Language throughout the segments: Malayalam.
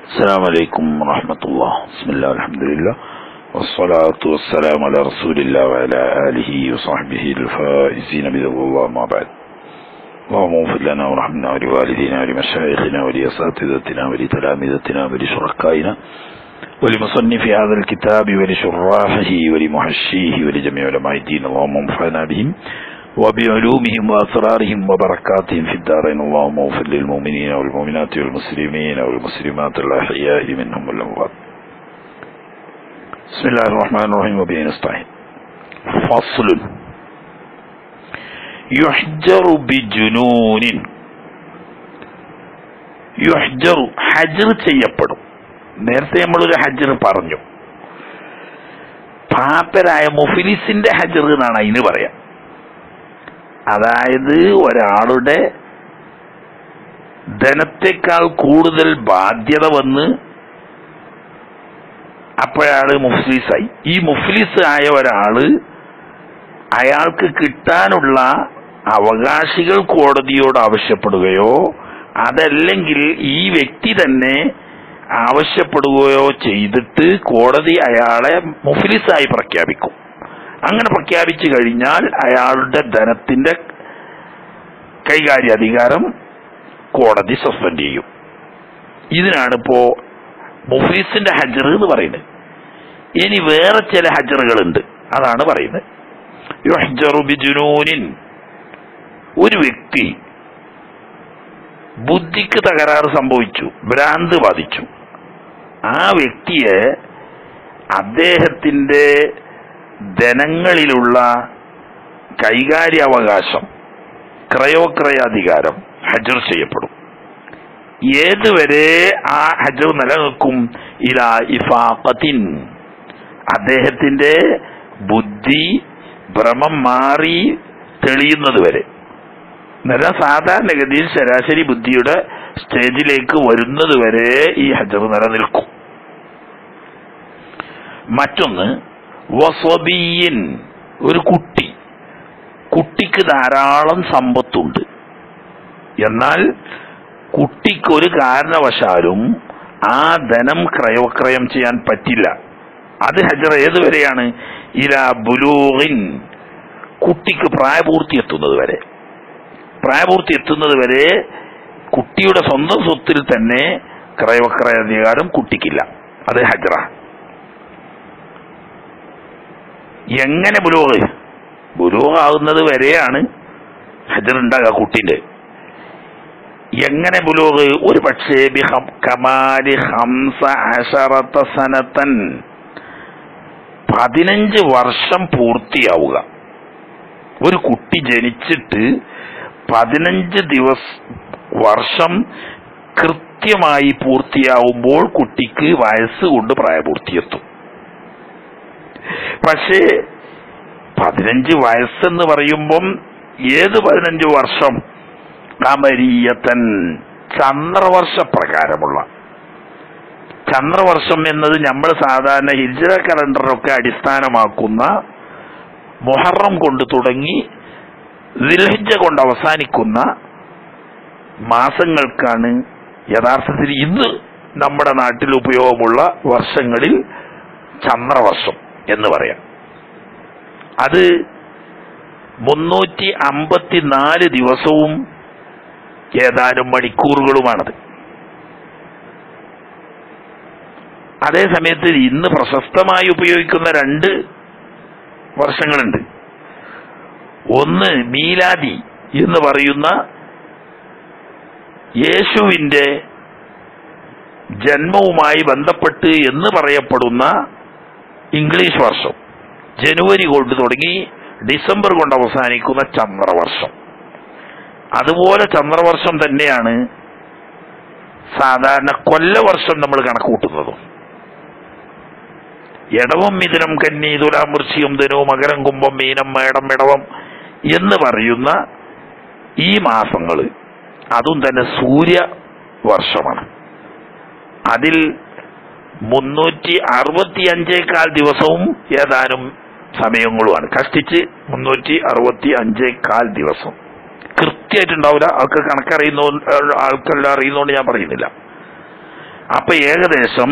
السلام عليكم ورحمة الله بسم الله الحمد لله والصلاة والسلام على رسول الله وعلى آله وصحبه الفائزين برضا الله ما بعد اللهم اغفر لنا ورحمنا ولوالدينا ولمشايخنا ولأساتذتنا ولتلامذتنا ولشركائنا ولمصنف هذا الكتاب ولشراحه ولمحشيه ولجميع علماء الدين اللهم انفعنا بهم وبعلومهم وأسرارهم وبركاتهم في الدارين اللهم اغفر للمؤمنين والمؤمنات والمسلمين والمسلمات الأحياء منهم والأموات بسم الله الرحمن الرحيم وبه نستعين فصل يحجر بجنون യുഹ്ജറു ഹജർ ചെയ്യപ്പെടും നേരത്തെ നമ്മളൊരു ഹജർ പറഞ്ഞു പാപ്പരായ മുഫിലിസിന്റെ ഹജർ എന്നാണ് അതിന് പറയാം അതായത് ഒരാളുടെ ധനത്തെക്കാൾ കൂടുതൽ ബാധ്യത വന്ന് അപ്പോഴയാള് മുഫ്ലിസായി ഈ മുഫ്ലിസ് ആയ ഒരാള് അയാൾക്ക് കിട്ടാനുള്ള അവകാശികൾ കോടതിയോട് ആവശ്യപ്പെടുകയോ അതല്ലെങ്കിൽ ഈ വ്യക്തി തന്നെ ആവശ്യപ്പെടുകയോ ചെയ്തിട്ട് കോടതി അയാളെ മുഫ്ലിസായി പ്രഖ്യാപിക്കും അങ്ങനെ പ്രഖ്യാപിച്ചു കഴിഞ്ഞാൽ അയാളുടെ ധനത്തിന്റെ കൈകാര്യാധികാരം കോടതി സസ്പെൻഡ് ചെയ്യും ഇതിനാണ് ഇപ്പോ മുഫീസിന്റെ ഹജർ എന്ന് പറയുന്നത് ഇനി വേറെ ചില ഹജറുകളുണ്ട് അതാണ് പറയുന്നത് യുഹ്ജറു ബിജുനൂനിൻ ഒരു വ്യക്തി ബുദ്ധിക്ക് തകരാറ് സംഭവിച്ചു ഭ്രാന്ത് ബാധിച്ചു ആ വ്യക്തിയെ അദ്ദേഹത്തിന്റെ ധനങ്ങളിലുള്ള കൈകാര്യാവകാശം ക്രയോക്രയാധികാരം ഹജർ ചെയ്യപ്പെടും ഏതുവരെ ആ ഹജർ നിലനിൽക്കും ഇല ഇഫാഖത്തിൻ അദ്ദേഹത്തിന്റെ ബുദ്ധി ഭ്രമം മാറി തെളിയുന്നത് വരെ എന്നാൽ സാധാരണഗതിയിൽ ശരാശരി ബുദ്ധിയുടെ സ്റ്റേജിലേക്ക് വരുന്നത് വരെ ഈ ഹജർ നിലനിൽക്കും മറ്റൊന്ന് വസബിയിൻ ഒരു കുട്ടി കുട്ടിക്ക് ധാരാളം സമ്പത്തുണ്ട് എന്നാൽ കുട്ടിക്ക് ഒരു കാരണവശാലും ആ ധനം ക്രയോക്രയം ചെയ്യാൻ പറ്റില്ല അത് ഹജർ ഏതുവരെയാണ് ഇല ബുലൂറിൻ കുട്ടിക്ക് പ്രായപൂർത്തി എത്തുന്നത് വരെ പ്രായപൂർത്തി എത്തുന്നത് വരെ കുട്ടിയുടെ സ്വന്തം സ്വത്തിൽ തന്നെ ക്രയോക്രയാധികാരം കുട്ടിക്കില്ല അത് ഹജറ എങ്ങനെ ബുലോഗ് ബുലോഗ് ആകുന്നത് വരെയാണ് ഹജർ ഉണ്ടാകുക കുട്ടിന്റെ എങ്ങനെ ബുലോഗ് ഒരു പക്ഷേ കമാലി ഹംസ അഷറത്ത സനത്തൻ പതിനഞ്ച് വർഷം പൂർത്തിയാവുക ഒരു കുട്ടി ജനിച്ചിട്ട് പതിനഞ്ച് ദിവസ വർഷം കൃത്യമായി പൂർത്തിയാവുമ്പോൾ കുട്ടിക്ക് വയസ്സ് കൊണ്ട് പ്രായപൂർത്തിയെത്തും പക്ഷേ പതിനഞ്ച് വയസ്സെന്ന് പറയുമ്പം ഏത് പതിനഞ്ച് വർഷം കമരീയത്തൻ ചന്ദ്രവർഷ പ്രകാരമുള്ള ചന്ദ്രവർഷം എന്നത് നമ്മൾ സാധാരണ ഹിജ്ര കലണ്ടറൊക്കെ അടിസ്ഥാനമാക്കുന്ന മുഹറം കൊണ്ട് തുടങ്ങി ദിൽഹിജ കൊണ്ട് അവസാനിക്കുന്ന മാസങ്ങൾക്കാണ് യഥാർത്ഥത്തിൽ ഇന്ന് നമ്മുടെ നാട്ടിൽ ഉപയോഗമുള്ള വർഷങ്ങളിൽ ചന്ദ്രവർഷം എന്ന് പറയാം അത് മുന്നൂറ്റി അമ്പത്തിനാല് ദിവസവും ഏതാനും മണിക്കൂറുകളുമാണത് അതേ സമയത്ത് ഇന്ന് പ്രശസ്തമായി ഉപയോഗിക്കുന്ന രണ്ട് വർഷങ്ങളുണ്ട് ഒന്ന് മീലാദി എന്ന് പറയുന്ന യേശുവിന്റെ ജന്മവുമായി ബന്ധപ്പെട്ട് എന്ന് പറയപ്പെടുന്ന ഇംഗ്ലീഷ് വർഷം ജനുവരി കൊണ്ട് തുടങ്ങി ഡിസംബർ കൊണ്ട് അവസാനിക്കുന്ന ചന്ദ്രവർഷം അതുപോലെ ചന്ദ്രവർഷം തന്നെയാണ് സാധാരണ കൊല്ലവർഷം നമ്മൾ കണക്കുകൂട്ടുന്നതും ഇടവം മിഥുനം കന്നി തുലാം വൃശ്ചികം ധനു മകരം കുംഭം മീനം മേടം ഇടവം എന്ന് പറയുന്ന ഈ മാസങ്ങൾ അതും തന്നെ സൂര്യ വർഷമാണ് അതിൽ മുന്നൂറ്റി അറുപത്തി അഞ്ചേക്കാൽ ദിവസവും ഏതാനും സമയങ്ങളുമാണ് കഷ്ടിച്ച് മുന്നൂറ്റി അറുപത്തി അഞ്ചേക്കാൽ ദിവസം കൃത്യമായിട്ടുണ്ടാവില്ല ആൾക്ക് കണക്കറിയുന്ന ആൾക്കെല്ലാം അറിയുന്നതുകൊണ്ട് ഞാൻ പറയുന്നില്ല അപ്പൊ ഏകദേശം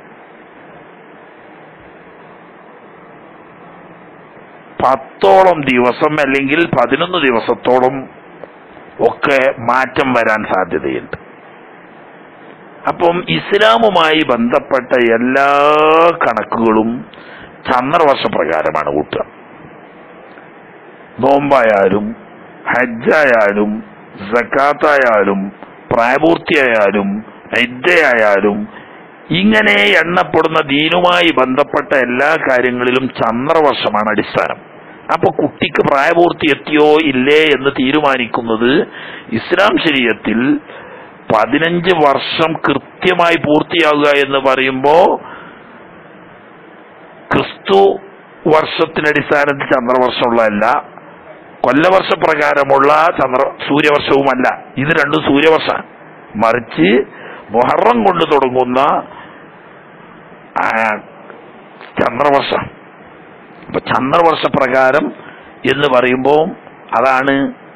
പത്തോളം ദിവസം അല്ലെങ്കിൽ പതിനൊന്ന് ദിവസത്തോളം ഒക്കെ മാറ്റം വരാൻ സാധ്യതയുണ്ട് അപ്പം ഇസ്ലാമുമായി ബന്ധപ്പെട്ട എല്ലാ കണക്കുകളും ചന്ദ്രവർഷപ്രകാരമാണ് കൂട്ടുക നോമ്പായാലും ഹജ്ജായാലും സക്കാത്തായാലും പ്രായപൂർത്തിയായാലും ഹജ്ജയായാലും ഇങ്ങനെ എണ്ണപ്പെടുന്ന ദീനുമായി ബന്ധപ്പെട്ട എല്ലാ കാര്യങ്ങളിലും ചന്ദ്രവർഷമാണ് അടിസ്ഥാനം അപ്പൊ കുട്ടിക്ക് പ്രായപൂർത്തി എത്തിയോ ഇല്ലേ എന്ന് തീരുമാനിക്കുന്നത് ഇസ്ലാം ശരീരത്തിൽ പതിനഞ്ച് വർഷം കൃത്യമായി പൂർത്തിയാകുക എന്ന് പറയുമ്പോ ക്രിസ്തു വർഷത്തിന്റെ അടിസ്ഥാനത്തിൽ ചന്ദ്രവർഷമുള്ളതല്ല കൊല്ലവർഷ പ്രകാരമുള്ള ചന്ദ്ര സൂര്യവർഷവുമല്ല ഇത് രണ്ടും സൂര്യവർഷ മറിച്ച് മൊഹറം കൊണ്ട് തുടങ്ങുന്ന ആ, ചന്ദ്രവർഷം അപ്പൊ ചന്ദ്രവർഷ പ്രകാരം എന്ന് പറയുമ്പോൾ അതാണ്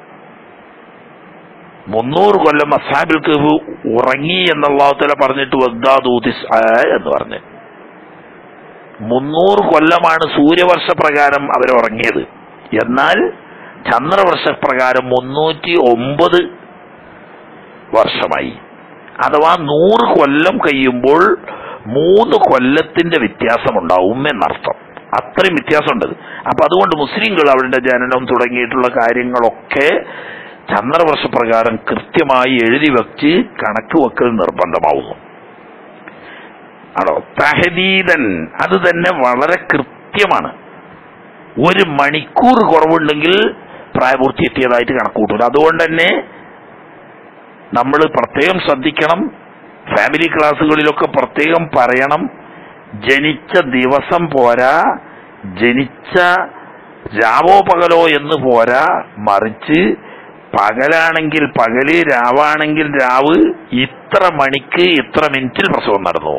മുന്നൂറ് കൊല്ലം അസാബിൽ കഹു ഉറങ്ങി എന്നുള്ളതിലെ പറഞ്ഞിട്ട് വദ്ദാദൂതിസ് എന്ന് പറഞ്ഞു മുന്നൂറ് കൊല്ലമാണ് സൂര്യവർഷ പ്രകാരം അവർ ഉറങ്ങിയത് എന്നാൽ ചന്ദ്രവർഷ പ്രകാരം മുന്നൂറ്റി ഒമ്പത് വർഷമായി അഥവാ നൂറ് കൊല്ലം കഴിയുമ്പോൾ മൂന്ന് കൊല്ലത്തിന്റെ വ്യത്യാസമുണ്ടാവും എന്നർത്ഥം അത്രയും വ്യത്യാസമുണ്ട് അപ്പൊ അതുകൊണ്ട് മുസ്ലിങ്ങൾ അവരുടെ ജനനം തുടങ്ങിയിട്ടുള്ള കാര്യങ്ങളൊക്കെ ചന്ദ്രവർഷ പ്രകാരം കൃത്യമായി എഴുതി വെച്ച് കണക്ക് വെക്കൽ നിർബന്ധമാവുന്നു ആണോ തഹദീദൻ അത് തന്നെ വളരെ കൃത്യമാണ് ഒരു മണിക്കൂർ കുറവുണ്ടെങ്കിൽ പ്രായപൂർത്തി എത്തിയതായിട്ട് കണക്ക് കൂട്ടൂല അതുകൊണ്ട് തന്നെ നമ്മൾ പ്രത്യേകം ശ്രദ്ധിക്കണം ഫാമിലി ക്ലാസ്സുകളിലൊക്കെ പ്രത്യേകം പറയണം ജനിച്ച ദിവസം പോരാ ജനിച്ച രാവോ പകലോ എന്ന് പോരാ മറിച്ച് പകലാണെങ്കിൽ പകല് രാവാണെങ്കിൽ രാവ് ഇത്ര മണിക്ക് ഇത്ര മിനിറ്റിൽ പ്രസവം നടന്നു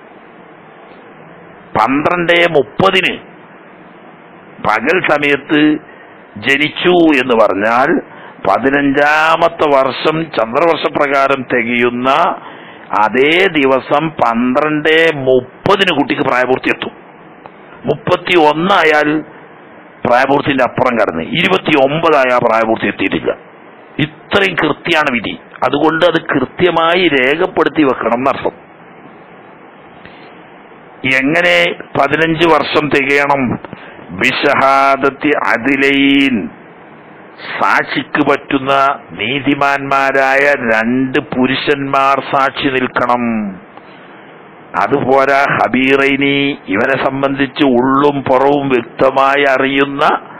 പന്ത്രണ്ട് മുപ്പതിന് പകൽ സമയത്ത് ജനിച്ചു എന്ന് പറഞ്ഞാൽ പതിനഞ്ചാമത്തെ വർഷം ചന്ദ്രവർഷപ്രകാരം തികയുന്ന അതേ ദിവസം പന്ത്രണ്ട് മുപ്പതിന് കുട്ടിക്ക് പ്രായപൂർത്തി എത്തും മുപ്പത്തി ഒന്നായാൽ പ്രായപൂർത്തിന്റെ അപ്പുറം കടന്ന് ഇരുപത്തി ഒമ്പതായ പ്രായപൂർത്തി എത്തിയിട്ടില്ല ഇത്രയും കൃത്യമാണ് വിധി അതുകൊണ്ട് അത് കൃത്യമായി രേഖപ്പെടുത്തി വെക്കണം എന്നർത്ഥം എങ്ങനെ പതിനഞ്ച് വർഷം തികയണം ബിഷഹാദത്തി അതിലൈൻ സാക്ഷിക്ക് പറ്റുന്ന നീതിമാന്മാരായ രണ്ട് പുരുഷന്മാർ സാക്ഷി നിൽക്കണം അതുപോരാ ഹബീറൈനി ഇവരെ സംബന്ധിച്ച് ഉള്ളും പുറവും വ്യക്തമായി അറിയുന്ന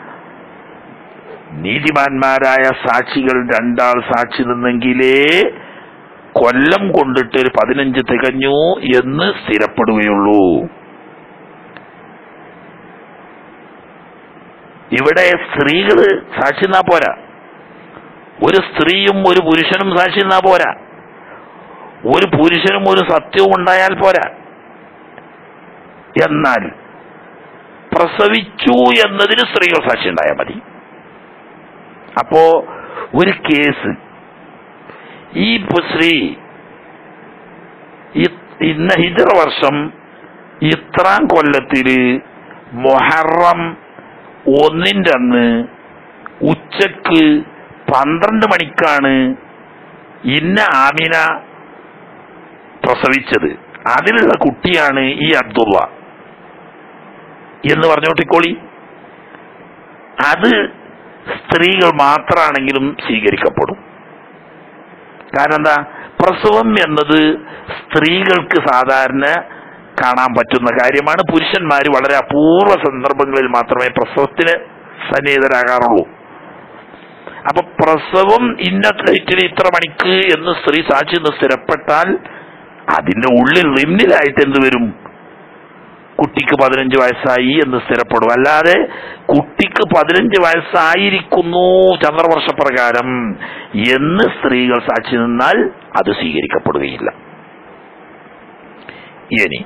നീതിമാന്മാരായ സാക്ഷികൾ രണ്ടാൾ സാക്ഷി നിന്നെങ്കിലേ കൊല്ലം കൊണ്ടിട്ട് ഒരു പതിനഞ്ച് തികഞ്ഞു എന്ന് സ്ഥിരപ്പെടുകയുള്ളൂ ഇവിടെ സ്ത്രീകള് സാക്ഷി നിന്നാ പോരാ ഒരു സ്ത്രീയും ഒരു പുരുഷനും സാക്ഷി നിന്നാ പോരാ ഒരു പുരുഷനും ഒരു സത്യവും ഉണ്ടായാൽ പോരാ എന്നാൽ പ്രസവിച്ചു എന്നതിന് സ്ത്രീകൾ സാക്ഷി ഉണ്ടായാൽ മതി അപ്പോ ഒരു കേസ് ഈ പു- സ്ത്രീ ഇ- ഇന്ന ഹിജറ വർഷം ഇത്രാം കൊല്ലത്തില് മൊഹറം ഒന്നിന്റെ അന്ന് ഉച്ചക്ക് പന്ത്രണ്ട് മണിക്കാണ് ഇന്ന ആമിന പ്രസവിച്ചത് അതിലുള്ള കുട്ടിയാണ് ഈ അബ്ദുള്ള എന്ന് പറഞ്ഞോട്ടിക്കോളി അത് സ്ത്രീകൾ മാത്രമാണെങ്കിലും സ്വീകരിക്കപ്പെടും കാരണം എന്താ പ്രസവം എന്നത് സ്ത്രീകൾക്ക് സാധാരണ കാണാൻ പറ്റുന്ന കാര്യമാണ് പുരുഷന്മാർ വളരെ അപൂർവ സന്ദർഭങ്ങളിൽ മാത്രമേ പ്രസവത്തിന് സന്നിഹിതരാകാറുള്ളൂ അപ്പൊ പ്രസവം ഇന്ന ഡേറ്റിൽ ഇത്ര മണിക്ക് എന്ന് സ്ത്രീ സാക്ഷി എന്ന് സ്ഥിരപ്പെട്ടാൽ അതിന്റെ ഉള്ളിൽ റിമ്മിലായിട്ട് എന്ത് വരും കുട്ടിക്ക് പതിനഞ്ച് വയസ്സായി എന്ന് സ്ഥിരപ്പെടും അല്ലാതെ കുട്ടിക്ക് പതിനഞ്ച് വയസ്സായിരിക്കുന്നു ചന്ദ്രവർഷപ്രകാരം എന്ന് സ്ത്രീകൾ സാക്ഷി നിന്നാൽ അത് സ്വീകരിക്കപ്പെടുകയില്ല ഇനി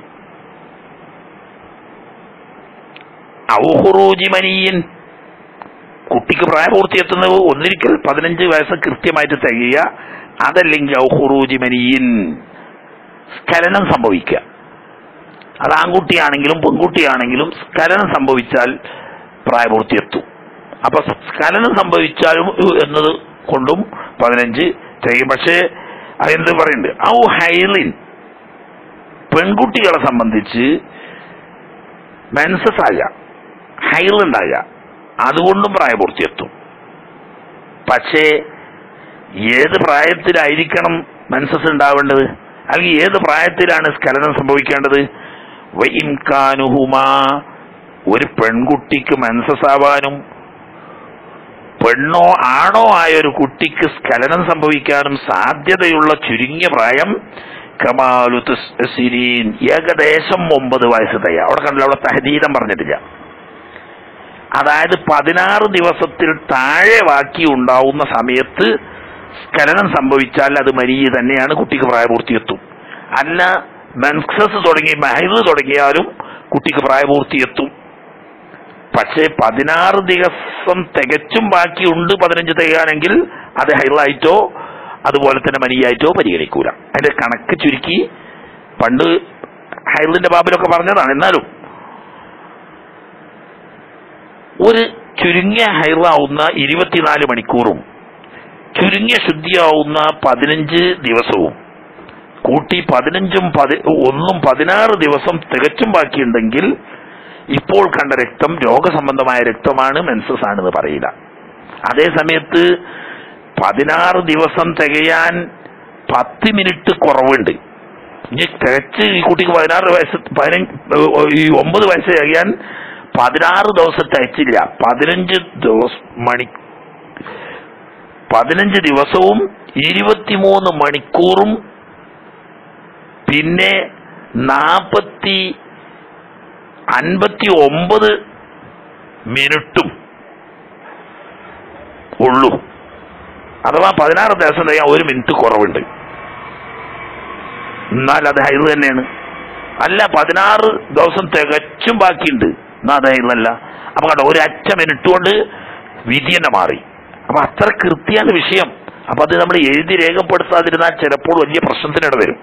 ഔഹുറൂജി മനിയൻ കുട്ടിക്ക് പ്രായപൂർത്തിയെത്തുന്നത് ഒന്നിരിക്കൽ പതിനഞ്ച് വയസ്സ് കൃത്യമായിട്ട് തികയുക അതല്ലെങ്കിൽ ഔഹുറൂജി മനിയിൻ സ്ഖലനം സംഭവിക്കുക അത് ആൺകുട്ടിയാണെങ്കിലും പെൺകുട്ടിയാണെങ്കിലും സ്ഖലനം സംഭവിച്ചാൽ പ്രായപൂർത്തി എത്തും അപ്പൊ സ്ഖലനം സംഭവിച്ചാലും എന്നത് കൊണ്ടും പതിനഞ്ച് ചെയ്യും പക്ഷേ അതെന്ത് പറയുന്നുണ്ട് ഔ ഹൈലിൻ പെൺകുട്ടികളെ സംബന്ധിച്ച് മെൻസസ് ആകുക ഹൈൽ ഉണ്ടാകുക അതുകൊണ്ടും പ്രായപൂർത്തി എത്തും പക്ഷേ ഏത് പ്രായത്തിലായിരിക്കണം മെൻസസ് ഉണ്ടാവേണ്ടത് അല്ലെങ്കിൽ ഏത് പ്രായത്തിലാണ് സ്ഖലനം സംഭവിക്കേണ്ടത് വൈംകാനുഹുമാ ഒരു പെൺകുട്ടിക്ക് മെൻസസ് ആവാനും പെണ്ണോ ആണോ ആയ ഒരു കുട്ടിക്ക് സ്ഖലനം സംഭവിക്കാനും സാധ്യതയുള്ള ചുരുങ്ങിയ പ്രായം കമാലു സിരീൻ ഏകദേശം ഒമ്പത് വയസ്സ് തയ്യാ അവിടെ കണ്ടില്ല അവിടെ തഹദീദം പറഞ്ഞിട്ടില്ല അതായത് പതിനാറ് ദിവസത്തിൽ താഴെ ബാക്കി ഉണ്ടാവുന്ന സമയത്ത് സ്ഖലനം സംഭവിച്ചാൽ അത് മരിയ തന്നെയാണ് കുട്ടിക്ക് പ്രായപൂർത്തി എത്തും അല്ല മെൻസസ് തുടങ്ങി മഹൈദ് തുടങ്ങിയാലും കുട്ടിക്ക് പ്രായപൂർത്തി എത്തും പക്ഷേ പതിനാറ് ദിവസം തികച്ചും ബാക്കിയുണ്ട് പതിനഞ്ച് തികയാണെങ്കിൽ അത് ഹൈലായിട്ടോ അതുപോലെ തന്നെ മനിയായിട്ടോ പരിഗണിക്കൂല അതിന്റെ കണക്ക് ചുരുക്കി പണ്ട് ഹൈലിന്റെ ബാബിലൊക്കെ പറഞ്ഞതാണ് എന്നാലും ഒരു ചുരുങ്ങിയ ഹൈറാവുന്ന ഇരുപത്തിനാല് മണിക്കൂറും ചുരുങ്ങിയ ശുദ്ധിയാവുന്ന പതിനഞ്ച് ദിവസവും കൂട്ടി പതിനഞ്ചും പതി ഒന്നും പതിനാറ് ദിവസം തികച്ചും ബാക്കിയുണ്ടെങ്കിൽ ഇപ്പോൾ കണ്ട രക്തം രോഗസംബന്ധമായ രക്തമാണ് മെൻസസ് ആണെന്ന് പറയില്ല അതേ സമയത്ത് പതിനാറ് ദിവസം തികയാൻ പത്ത് മിനിറ്റ് കുറവുണ്ട് ഇനി തികച്ച് ഈ കുട്ടിക്ക് പതിനാറ് വയസ്സ് പതിനഞ്ച് ഈ ഒമ്പത് വയസ്സ് തികയാൻ പതിനാറ് ദിവസം തികച്ചില്ല പതിനഞ്ച് ദിവസം മണി പതിനഞ്ച് ദിവസവും ഇരുപത്തിമൂന്ന് മണിക്കൂറും പിന്നെ നാപ്പത്തി അൻപത്തി ഒമ്പത് മിനിറ്റും ഉള്ളൂ അഥവാ പതിനാറ് ദിവസം കഴിയാൻ ഒരു മിനിറ്റ് കുറവുണ്ട് എന്നാൽ അത് ഹൈറ് തന്നെയാണ് അല്ല പതിനാറ് ദിവസം തികച്ചും ബാക്കിയുണ്ട് എന്നാൽ അത് ഹൈറല്ല അപ്പൊ കണ്ടോ ഒരു അറ്റ മിനിറ്റ് കൊണ്ട് വിധി തന്നെ മാറി അപ്പൊ അത്ര കൃത്യമാണ് വിഷയം അപ്പൊ അത് നമ്മൾ എഴുതി രേഖപ്പെടുത്താതിരുന്നാൽ ചിലപ്പോൾ വലിയ പ്രശ്നത്തിനിട വരും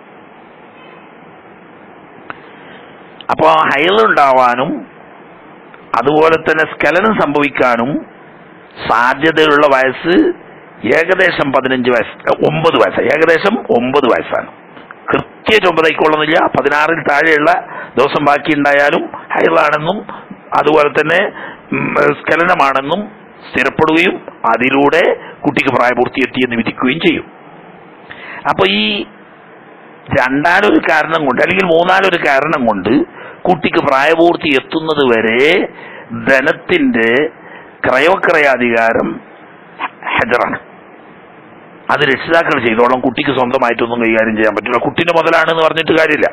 അപ്പോൾ ഹൈലുണ്ടാവാനും അതുപോലെ തന്നെ സ്ഖലനം സംഭവിക്കാനും സാധ്യതയുള്ള വയസ്സ് ഏകദേശം പതിനഞ്ച് വയസ്സ് ഒമ്പത് വയസ്സ് ഏകദേശം ഒമ്പത് വയസ്സാണ് കൃത്യമായിട്ട് ഒമ്പതായിക്കൊള്ളുന്നില്ല പതിനാറിൽ താഴെയുള്ള ദിവസം ബാക്കി ഉണ്ടായാലും ഹൈലാണെന്നും അതുപോലെ തന്നെ ഉം, സ്ഖലനമാണെന്നും സ്ഥിരപ്പെടുകയും അതിലൂടെ കുട്ടിക്ക് പ്രായപൂർത്തി എത്തിയെന്ന് വിധിക്കുകയും ചെയ്യും അപ്പൊ ഈ രണ്ടാലൊരു കാരണം കൊണ്ട് അല്ലെങ്കിൽ മൂന്നാലൊരു കാരണം കൊണ്ട് കുട്ടിക്ക് പ്രായപൂർത്തി എത്തുന്നത് വരെ ധനത്തിന്റെ ക്രയവിക്രയാധികാരം ഹെജറാണ് അത് രക്ഷിതാക്കൾ ചെയ്തോളം കുട്ടിക്ക് സ്വന്തമായിട്ടൊന്നും കൈകാര്യം ചെയ്യാൻ പറ്റില്ല കുട്ടിന്റെ മുതലാണ് എന്ന് പറഞ്ഞിട്ട് കാര്യമില്ല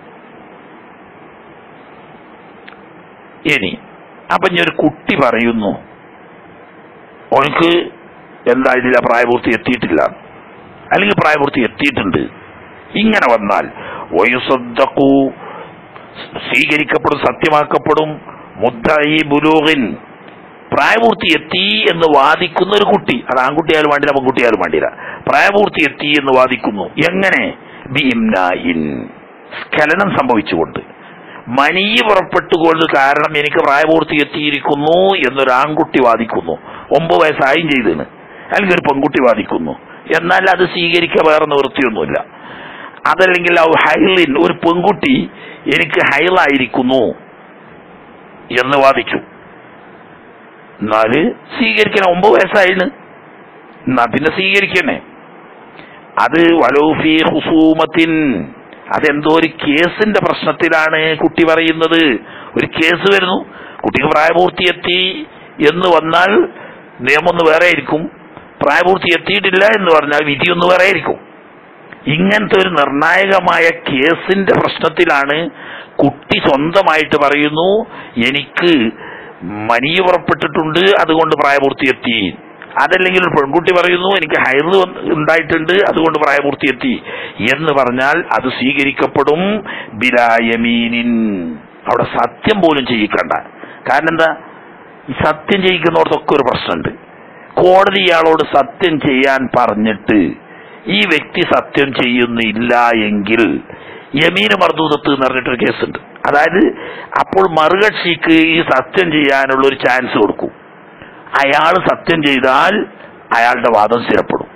ഇനി അപ്പൊ ഇനി ഒരു കുട്ടി പറയുന്നു ഓനക്ക് എന്തായിട്ടില്ല പ്രായപൂർത്തി എത്തിയിട്ടില്ല അല്ലെങ്കിൽ പ്രായപൂർത്തി എത്തിയിട്ടുണ്ട് ഇങ്ങനെ വന്നാൽ വയുസദ്ദഖു സ്വീകരിക്കപ്പെടും സത്യമാക്കപ്പെടും മുദ്ദഈ ബുലൂഗിൻ പ്രായപൂർത്തി എത്തി എന്ന് വാദിക്കുന്ന ഒരു കുട്ടി അത് ആൺകുട്ടിയായാലും വേണ്ടില്ല പെൺകുട്ടിയായാലും വേണ്ടില്ല പ്രായപൂർത്തി എത്തി എന്ന് വാദിക്കുന്നു എങ്ങനെ ബി ഇംനായിൻ സ്ഖലനം സംഭവിച്ചുകൊണ്ട് മനിയ പുറപ്പെട്ടുകൊണ്ട് കാരണം എനിക്ക് പ്രായപൂർത്തി എത്തിയിരിക്കുന്നു എന്നൊരു ആൺകുട്ടി വാദിക്കുന്നു ഒമ്പത് വയസ്സായും ചെയ്തതിന് അല്ലെങ്കിൽ ഒരു പെൺകുട്ടി വാദിക്കുന്നു എന്നാൽ അത് സ്വീകരിക്കുക വേറെ നിവൃത്തിയൊന്നുമില്ല അതല്ലെങ്കിൽ ആ ഹൈലിൻ ഒരു പെൺകുട്ടി എനിക്ക് ഹൈലായിരിക്കുന്നു എന്ന് വാദിച്ചു എന്നാല് സ്വീകരിക്കണം ഒമ്പത് വയസ്സായിന് എന്നാ പിന്നെ സ്വീകരിക്കണേ അത് വലോഫി ഹുസൂമത്തിൻ അതെന്തോ ഒരു കേസിന്റെ പ്രശ്നത്തിലാണ് കുട്ടി പറയുന്നത് ഒരു കേസ് വരുന്നു കുട്ടിക്ക് പ്രായപൂർത്തി എത്തി എന്ന് വന്നാൽ നിയമം ഒന്ന് വേറെ ആയിരിക്കും പ്രായപൂർത്തി എത്തിയിട്ടില്ല എന്ന് പറഞ്ഞാൽ വിധി ഒന്ന് വേറെ ആയിരിക്കും ഇങ്ങനത്തെ ഒരു നിർണായകമായ കേസിന്റെ പ്രശ്നത്തിലാണ് കുട്ടി സ്വന്തമായിട്ട് പറയുന്നു എനിക്ക് മനിയ പുറപ്പെട്ടിട്ടുണ്ട് അതുകൊണ്ട് പ്രായപൂർത്തി എത്തി അതല്ലെങ്കിൽ ഒരു പെൺകുട്ടി പറയുന്നു എനിക്ക് ഹൈറ് ഉണ്ടായിട്ടുണ്ട് അതുകൊണ്ട് പ്രായപൂർത്തി എത്തി എന്ന് പറഞ്ഞാൽ അത് സ്വീകരിക്കപ്പെടും ബിലായമീനിൻ അവിടെ സത്യം പോലും ചെയ്യിക്കണ്ട കാരണം എന്താ ഈ സത്യം ചെയ്യിക്കുന്നവർക്കൊക്കെ ഒരു പ്രശ്നമുണ്ട് കോടതി ഇയാളോട് സത്യം ചെയ്യാൻ പറഞ്ഞിട്ട് ഈ വ്യക്തി സത്യം ചെയ്യുന്നില്ല എങ്കിൽ യമീന് മർദൂദത്ത് എന്ന് പറഞ്ഞിട്ടൊരു കേസുണ്ട് അതായത് അപ്പോൾ മറുകക്ഷിക്ക് ഈ സത്യം ചെയ്യാനുള്ള ഒരു ചാൻസ് കൊടുക്കും അയാൾ സത്യം ചെയ്താൽ അയാളുടെ വാദം സ്ഥിരപ്പെടും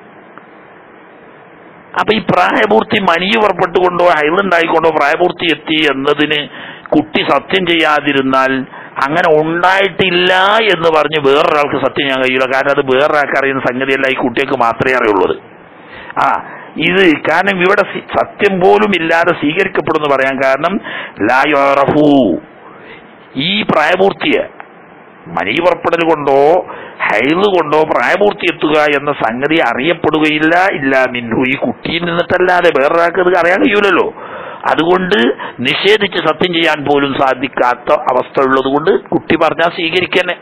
അപ്പൊ ഈ പ്രായപൂർത്തി മനിയ് പുറപ്പെട്ടുകൊണ്ടോ ഹൈലുണ്ടായിക്കൊണ്ടോ പ്രായപൂർത്തി എത്തി എന്നതിന് കുട്ടി സത്യം ചെയ്യാതിരുന്നാൽ അങ്ങനെ ഉണ്ടായിട്ടില്ല എന്ന് പറഞ്ഞ് വേറൊരാൾക്ക് സത്യം ചെയ്യാൻ കഴിയില്ല കാരണം അത് വേറൊരാൾക്ക് അറിയുന്ന സംഗതിയല്ല ഈ കുട്ടിക്ക് മാത്രമേ അറിയുള്ളൂ ആ ഇത് കാരണം ഇവിടെ സി- സത്യം പോലും ഇല്ലാതെ സ്വീകരിക്കപ്പെടുന്നു പറയാൻ കാരണം ലായോറഫു ഈ പ്രായപൂർത്തിയെ മനി പുറപ്പെടൽ കൊണ്ടോ ഹൈല് കൊണ്ടോ പ്രായപൂർത്തി എത്തുക എന്ന സംഗതി അറിയപ്പെടുകയില്ല ഇല്ല മിന്നു ഈ കുട്ടിയിൽ നിന്നിട്ടല്ലാതെ വേറൊരാൾക്ക് അത് അറിയാൻ കഴിയൂലല്ലോ അതുകൊണ്ട് നിഷേധിച്ച് സത്യം ചെയ്യാൻ പോലും സാധിക്കാത്ത അവസ്ഥ ഉള്ളത് കൊണ്ട് കുട്ടി പറഞ്ഞാൽ സ്വീകരിക്കന്നെ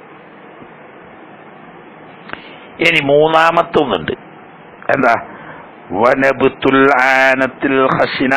ഇനി മൂന്നാമത്തെ ഒന്നുണ്ട് എന്താ വനബുത്തുൽ ആനത്തിൽ ഹസിന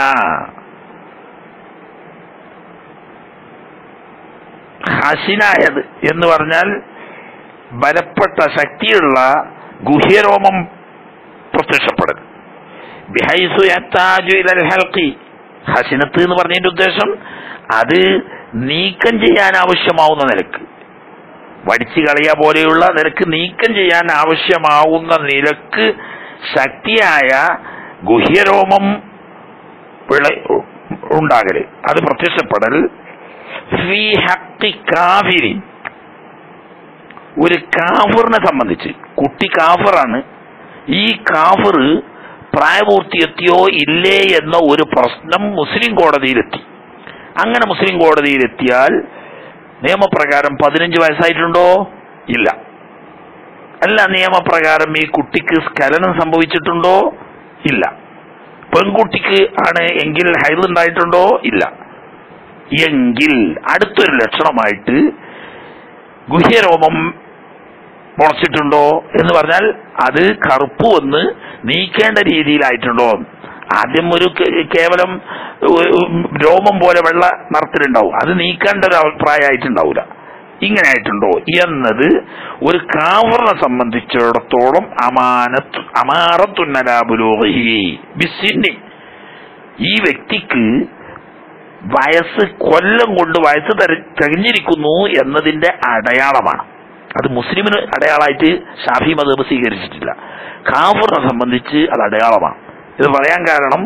ഹസിനായത് എന്ന് പറഞ്ഞാൽ ബലപ്പെട്ട ശക്തിയുള്ള ഗുഹ്യരോമം പ്രത്യക്ഷപ്പെടൽ ബിഹൈസു യത്താജു ഇലൽ ഹൽക്കി ഹസിനത്ത് എന്ന് പറഞ്ഞതിന്റെ ഉദ്ദേശം അത് നീക്കം ചെയ്യാൻ ആവശ്യമാവുന്ന നിലക്ക് വടിച്ചു കളയ പോലെയുള്ള നിലക്ക് നീക്കം ചെയ്യാൻ ആവശ്യമാവുന്ന നിലക്ക് ശക്തിയായ ഗുഹ്യരോമം വിള ഉണ്ടാകല് അത് പ്രത്യക്ഷപ്പെടൽ ഫീ ഹക്കി കാഫിരിൻ ഒരു കാഫിറിനെ സംബന്ധിച്ച് കുട്ടി കാഫിറാണ് ഈ കാഫിർ പ്രായപൂർത്തി എത്തിയോ ഇല്ലേ എന്ന ഒരു പ്രശ്നം മുസ്ലിം കോടതിയിലെത്തി അങ്ങനെ മുസ്ലിം കോടതിയിലെത്തിയാൽ നിയമപ്രകാരം പതിനഞ്ച് വയസ്സായിട്ടുണ്ടോ ഇല്ല അല്ല നിയമപ്രകാരം ഈ കുട്ടിക്ക് സ്ഖലനം സംഭവിച്ചിട്ടുണ്ടോ ഇല്ല പെൺകുട്ടിക്ക് ആണ് എങ്കിൽ ഹൈദ് ഉണ്ടായിട്ടുണ്ടോ ഇല്ല എങ്കിൽ അടുത്തൊരു ലക്ഷണമായിട്ട് ഗുഹ്യരോമം മുളച്ചിട്ടുണ്ടോ എന്ന് പറഞ്ഞാൽ അത് കറുപ്പ് വന്ന് നീക്കേണ്ട രീതിയിലായിട്ടുണ്ടോ ആദ്യം ഒരു കേ- കേവലം ഉ- ഉ- രോമം പോലെ വെള്ള നിറത്തിലുണ്ടാവും അത് നീക്കേണ്ട ഒരു അഭിപ്രായമായിട്ടുണ്ടാവില്ല ഇങ്ങനെ ആയിട്ടുണ്ടോ എന്നത് ഒരു കാവറിനെ സംബന്ധിച്ചിടത്തോളം അമാനത്ത് അമാറത്തുന്നലാബുലോഹി ബിസിന്നി ഈ വ്യക്തിക്ക് വയസ്സ് കൊല്ലം കൊണ്ട് വയസ്സ് തെര- തികഞ്ഞിരിക്കുന്നു എന്നതിന്റെ അടയാളമാണ് അത് മുസ്ലിമിന് അടയാളമായിട്ട് ഷാഫി മതബ് സ്വീകരിച്ചിട്ടില്ല കാഫറിനെ സംബന്ധിച്ച് അത് അടയാളമാണ് ഇത് പറയാൻ കാരണം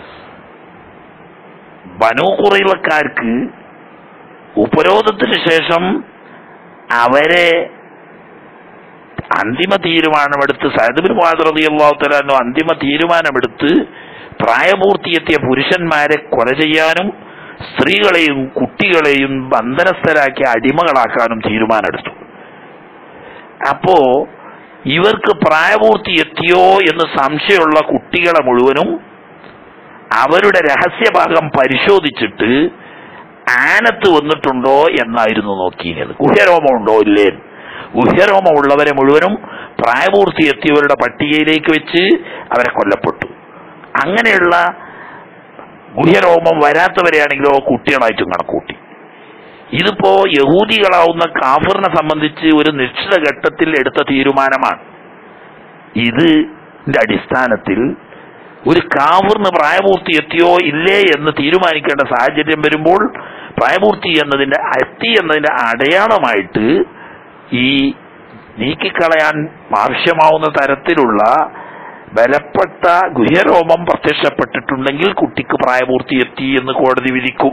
ബനു കുറയിലക്കാർക്ക് ഉപരോധത്തിന് ശേഷം അവരെ അന്തിമ തീരുമാനമെടുത്ത് സയദ്ബിൻ മാതൃതിയല്ലാത്തലാനോ അന്തിമ തീരുമാനമെടുത്ത് പ്രായപൂർത്തിയെത്തിയ പുരുഷന്മാരെ കൊല ചെയ്യാനും സ്ത്രീകളെയും കുട്ടികളെയും ബന്ധനസ്ഥരാക്കി അടിമകളാക്കാനും തീരുമാനമെടുത്തു അപ്പോ ഇവർക്ക് പ്രായപൂർത്തി എത്തിയോ എന്ന് സംശയമുള്ള കുട്ടികളെ മുഴുവനും അവരുടെ രഹസ്യഭാഗം പരിശോധിച്ചിട്ട് ആനത്ത് വന്നിട്ടുണ്ടോ എന്നായിരുന്നു നോക്കിയത് ഗുഹ്യരോമം ഉണ്ടോ ഇല്ലേ ഗുഹ്യരോമം ഉള്ളവരെ മുഴുവനും പ്രായപൂർത്തി എത്തിയവരുടെ പട്ടികയിലേക്ക് വെച്ച് അവരെ കൊല്ലപ്പെട്ടു അങ്ങനെയുള്ള ഗുഹ്യരോമം വരാത്തവരെയാണെങ്കിലോ കുട്ടികളായിട്ടും കണക്കൂട്ടി ഇതിപ്പോ യഹൂദികളാവുന്ന കാഫറിനെ സംബന്ധിച്ച് ഒരു നിശ്ചിത ഘട്ടത്തിൽ എടുത്ത തീരുമാനമാണ് ഇതിന്റെ അടിസ്ഥാനത്തിൽ ഒരു കാഫറിന് പ്രായപൂർത്തി എത്തിയോ ഇല്ലേ എന്ന് തീരുമാനിക്കേണ്ട സാഹചര്യം വരുമ്പോൾ പ്രായപൂർത്തി എന്നതിന്റെ എത്തി എന്നതിന്റെ അടയാളമായിട്ട് ഈ നീക്കിക്കളയാൻ ആവശ്യമാവുന്ന തരത്തിലുള്ള ബലപ്പെട്ട ഗുഹ്യരോമം പ്രത്യക്ഷപ്പെട്ടിട്ടുണ്ടെങ്കിൽ കുട്ടിക്ക് പ്രായപൂർത്തി എത്തി എന്ന് കോടതി വിധിക്കും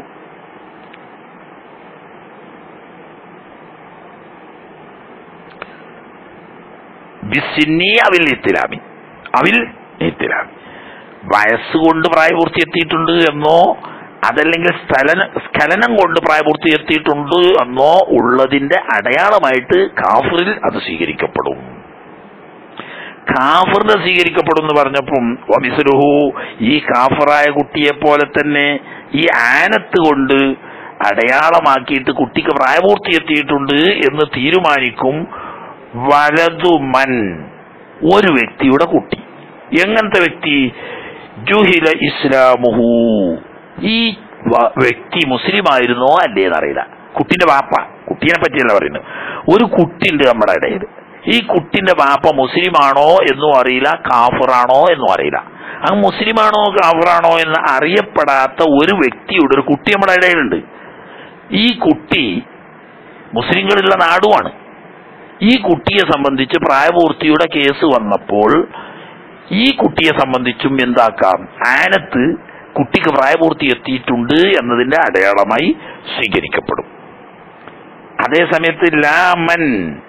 ബിസിന്നി അവിൽ ഇത്തിലാമി അവിൽ ഇത്തിലാമി വയസ്സുകൊണ്ട് പ്രായപൂർത്തി എത്തിയിട്ടുണ്ട് എന്നോ അതല്ലെങ്കിൽ സ്ഥലന സ്ഖലനം കൊണ്ട് പ്രായപൂർത്തി എത്തിയിട്ടുണ്ട് എന്നോ ഉള്ളതിന്റെ അടയാളമായിട്ട് കാഫറിൽ അത് സ്വീകരിക്കപ്പെടും കാഫറിന് സ്വീകരിക്കപ്പെടും എന്ന് പറഞ്ഞപ്പം വമിസുലുഹു ഈ കാഫറായ കുട്ടിയെ പോലെ തന്നെ ഈ ആനത്ത് കൊണ്ട് അടയാളമാക്കിയിട്ട് കുട്ടിക്ക് പ്രായപൂർത്തി എത്തിയിട്ടുണ്ട് എന്ന് തീരുമാനിക്കും വലതുമൻ ഒരു വ്യക്തിയുടെ കുട്ടി എങ്ങനത്തെ വ്യക്തി ജുഹില ഇസ്ലാമുഹു ഈ വ- വ്യക്തി മുസ്ലിം ആയിരുന്നോ അല്ലേന്ന് അറിയില്ല കുട്ടിന്റെ വാപ്പ കുട്ടീനെ പറ്റിയല്ല പറയുന്നത് ഒരു കുട്ടിയുണ്ട് നമ്മുടെ ഇടയിൽ ഈ കുട്ടിന്റെ വാപ്പ മുസ്ലിം ആണോ എന്നും അറിയില്ല കാഫറാണോ എന്നും അറിയില്ല ആ മുസ്ലിമാണോ കാഫറാണോ എന്ന് അറിയപ്പെടാത്ത ഒരു വ്യക്തിയുടെ ഒരു കുട്ടി നമ്മുടെ ഇടയിലുണ്ട് ഈ കുട്ടി മുസ്ലിങ്ങളുള്ള നാടുമാണ് ഈ കുട്ടിയെ സംബന്ധിച്ച് പ്രായപൂർത്തിയുടെ കേസ് വന്നപ്പോൾ ഈ കുട്ടിയെ സംബന്ധിച്ചും എന്താക്കാം ആനത്ത് കുട്ടിക്ക് പ്രായപൂർത്തി എത്തിയിട്ടുണ്ട് എന്നതിന്റെ അടയാളമായി സ്വീകരിക്കപ്പെടും അതേസമയത്ത് ലാമൻ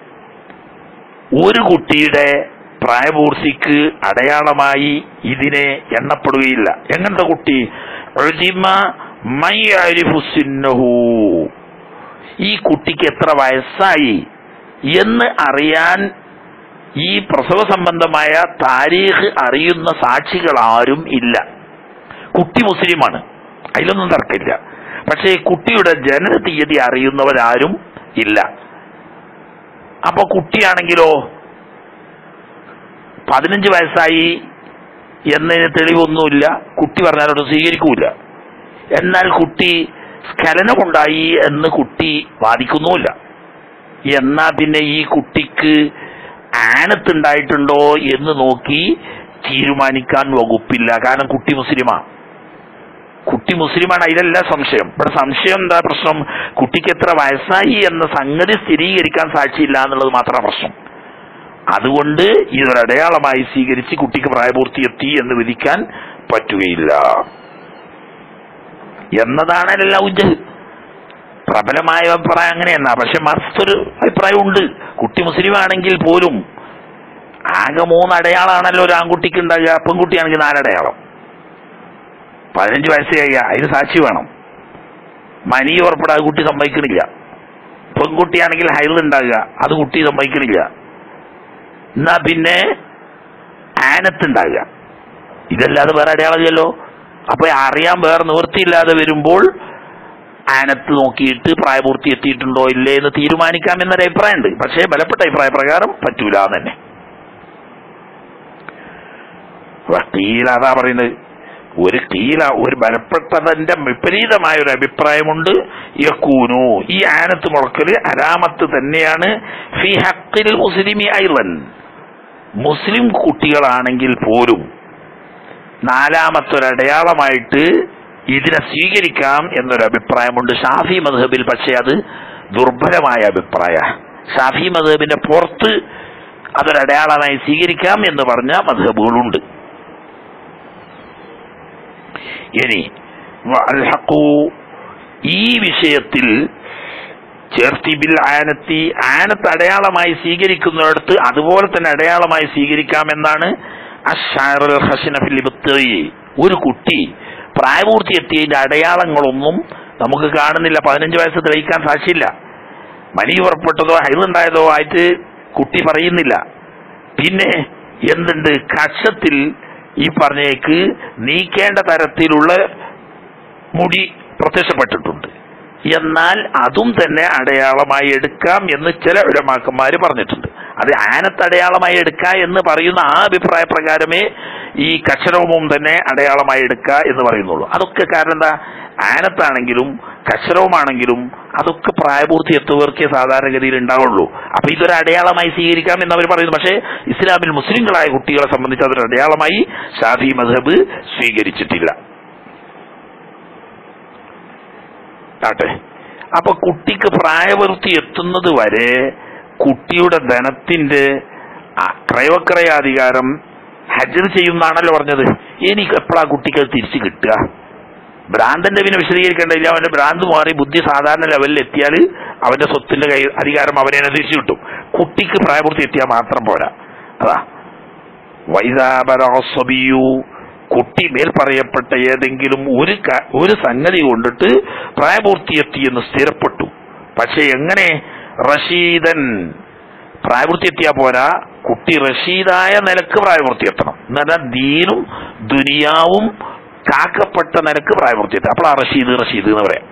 ഒരു കുട്ടിയുടെ പ്രായപൂർത്തിക്ക് അടയാളമായി ഇതിനെ എണ്ണപ്പെടുകയില്ല എങ്ങനത്തെ കുട്ടി ഉദിമ മൈ അരിഫു സിന്നഹു. ഈ കുട്ടിക്ക് എത്ര വയസ്സായി എന്ന് അറിയാൻ ഈ പ്രസവ സംബന്ധമായ താരീഖ് അറിയുന്ന സാക്ഷികൾ ആരും ഇല്ല കുട്ടി മുസ്ലിമാണ് അതിലൊന്നും തർക്കമില്ല പക്ഷേ കുട്ടിയുടെ ജനന തീയതി അറിയുന്നവരാരും ഇല്ല അപ്പൊ കുട്ടിയാണെങ്കിലോ പതിനഞ്ച് വയസ്സായി എന്നതിന് തെളിവൊന്നുമില്ല കുട്ടി പറഞ്ഞാലോട് സ്വീകരിക്കൂല എന്നാൽ കുട്ടി സ്ഖലനമുണ്ടായി എന്ന് കുട്ടി വാദിക്കുന്നുമില്ല എന്നാ പിന്നെ ഈ കുട്ടിക്ക് ആനത്തുണ്ടായിട്ടുണ്ടോ എന്ന് നോക്കി തീരുമാനിക്കാൻ വകുപ്പില്ല കാരണം കുട്ടി മുസ്ലിമാ കുട്ടി മുസ്ലിമാണ് അതിലല്ല സംശയം ഇവിടെ സംശയം എന്താ പ്രശ്നം കുട്ടിക്ക് എത്ര വയസ്സായി എന്ന സംഗതി സ്ഥിരീകരിക്കാൻ സാക്ഷിയില്ല എന്നുള്ളത് മാത്രമാണ് പ്രശ്നം അതുകൊണ്ട് ഇതൊരു അടയാളമായി സ്വീകരിച്ച് കുട്ടിക്ക് പ്രായപൂർത്തിയെത്തി എന്ന് വിധിക്കാൻ പറ്റുകയില്ല എന്നതാണ് എല്ലാ ഉജ്ജ് പ്രബലമായ അഭിപ്രായം അങ്ങനെയെന്നാ പക്ഷെ മറിച്ചൊരു അഭിപ്രായം ഉണ്ട് കുട്ടി മുസ്ലിം ആണെങ്കിൽ പോലും ആകെ മൂന്ന് അടയാളാണല്ലോ ഒരു ആൺകുട്ടിക്ക് ഉണ്ടാകുക പെൺകുട്ടിയാണെങ്കിൽ നാലടയാളം പതിനഞ്ച് വയസ്സ് കഴിയുക അതിന് സാക്ഷി വേണം മനി ഉറപ്പെടാതെ കുട്ടി സമ്മതിക്കണില്ല പെൺകുട്ടിയാണെങ്കിൽ ഹൈൽ ഉണ്ടാകുക അത് കുട്ടി സമ്മതിക്കണില്ല എന്നാ പിന്നെ ആനത്തുണ്ടാകുക ഇതല്ലാതെ വേറെ അടയാളമില്ലല്ലോ അപ്പൊ അറിയാൻ വേറെ നിവൃത്തിയില്ലാതെ വരുമ്പോൾ ആനത്ത് നോക്കിയിട്ട് പ്രായപൂർത്തി എത്തിയിട്ടുണ്ടോ ഇല്ലേ എന്ന് തീരുമാനിക്കാം എന്നൊരു അഭിപ്രായമുണ്ട് പക്ഷേ ബലപ്പെട്ട അഭിപ്രായ പ്രകാരം പറ്റൂല എന്ന് തന്നെ കീല അതാ പറയുന്നത് ഒരു കീല ഒരു ബലപ്പെട്ടതിന്റെ വിപരീതമായ ഒരു അഭിപ്രായമുണ്ട് യക്കൂനു ഈ ആനത്ത് മുളക്കല് അരാമത്ത് തന്നെയാണ് ഫി ഹക്കിൽ മുസ്ലിമി ഐലൻ മുസ്ലിം കുട്ടികളാണെങ്കിൽ പോലും നാലാമത്തൊരടയാളമായിട്ട് ഇതിനെ സ്വീകരിക്കാം എന്നൊരു അഭിപ്രായമുണ്ട് ഷാഫി മധബിൽ പക്ഷേ അത് ദുർബലമായ അഭിപ്രായ ഷാഫി മധബിന്റെ പുറത്ത് അതൊരടയാളമായി സ്വീകരിക്കാം എന്ന് പറഞ്ഞ മധബുകളുണ്ട് ഇനി വഅൽഹഖു ഈ വിഷയത്തിൽ ചേർത്തിബിൽ ആനത്തി ആനത്ത് അടയാളമായി സ്വീകരിക്കുന്നിടത്ത് അതുപോലെ തന്നെ അടയാളമായി സ്വീകരിക്കാമെന്നാണ് അഷാറുൽ ഹസനഫിൽ ഇബ്തഗി. ഒരു കുട്ടി പ്രായപൂർത്തി എത്തിയതിന്റെ അടയാളങ്ങളൊന്നും നമുക്ക് കാണുന്നില്ല പതിനഞ്ച് വയസ്സ് തെളിയിക്കാൻ സാക്ഷിയില്ല മനി പുറപ്പെട്ടതോ ഹൈലുണ്ടായതോ ആയിട്ട് കുട്ടി പറയുന്നില്ല പിന്നെ എന്തുണ്ട് കക്ഷത്തിൽ ഈ പറഞ്ഞേക്ക് നീക്കേണ്ട തരത്തിലുള്ള മുടി പ്രത്യക്ഷപ്പെട്ടിട്ടുണ്ട് എന്നാൽ അതും തന്നെ അടയാളമായി എടുക്കാം എന്ന് ചില ഉലമാക്കന്മാര് പറഞ്ഞിട്ടുണ്ട് അത് ആനത്ത് അടയാളമായി എടുക്കുക എന്ന് പറയുന്ന ആ അഭിപ്രായ പ്രകാരമേ ഈ കക്ഷരവും തന്നെ അടയാളമായി എടുക്കുക എന്ന് പറയുന്നുള്ളൂ അതൊക്കെ കാരണം എന്താ ആനത്താണെങ്കിലും കക്ഷരവുമാണെങ്കിലും അതൊക്കെ പ്രായപൂർത്തി എത്തുന്നവർക്കേ സാധാരണഗതിയിൽ ഉണ്ടാവുള്ളൂ അപ്പൊ ഇതൊരു അടയാളമായി സ്വീകരിക്കാം എന്ന് അവർ പറയുന്നു പക്ഷേ ഇസ്ലാമിൽ മുസ്ലിങ്ങളായ കുട്ടികളെ സംബന്ധിച്ച് അതൊരു അടയാളമായി ഷാഫി മധബ് സ്വീകരിച്ചിട്ടില്ല ആട്ടെ അപ്പൊ കുട്ടിക്ക് പ്രായപൂർത്തി എത്തുന്നത് വരെ കുട്ടിയുടെ ധനത്തിന്റെ ആ ക്രയവക്രയാധികാരം ഹജർ ചെയ്യുന്നാണല്ലോ പറഞ്ഞത് എനിക്ക് എപ്പോഴാ കുട്ടിക്ക് അത് തിരിച്ചു കിട്ടുക ഭ്രാന്തന്റെ പിന്നെ വിശദീകരിക്കേണ്ടതില്ല അവന്റെ ഭ്രാന്ത് മാറി ബുദ്ധി സാധാരണ ലെവലിൽ എത്തിയാൽ അവന്റെ സ്വത്തിന്റെ കൈ അധികാരം അവനെ തന്നെ തിരിച്ചു കിട്ടും കുട്ടിക്ക് പ്രായപൂർത്തി എത്തിയാൽ മാത്രം പോരാ അതാ വൈദാബരസബിയു കുട്ടി മേൽ പറയപ്പെട്ട ഏതെങ്കിലും ഒരു ക- ഒരു സംഗതി കൊണ്ടിട്ട് പ്രായപൂർത്തിയെത്തി എന്ന് സ്ഥിരപ്പെട്ടു പക്ഷെ എങ്ങനെ റഷീദൻ പ്രായപൂർത്തി എത്തിയാ പോരാ കുട്ടി റഷീദായ നിലക്ക് പ്രായപൂർത്തി എത്തണം എന്നാൽ ദീനും ദുനിയാവും കാക്കപ്പെട്ട നിലക്ക് പ്രായപൂർത്തി എത്തണം അപ്പോൾ ആ റഷീദ് റഷീദ് എന്ന് പറയാം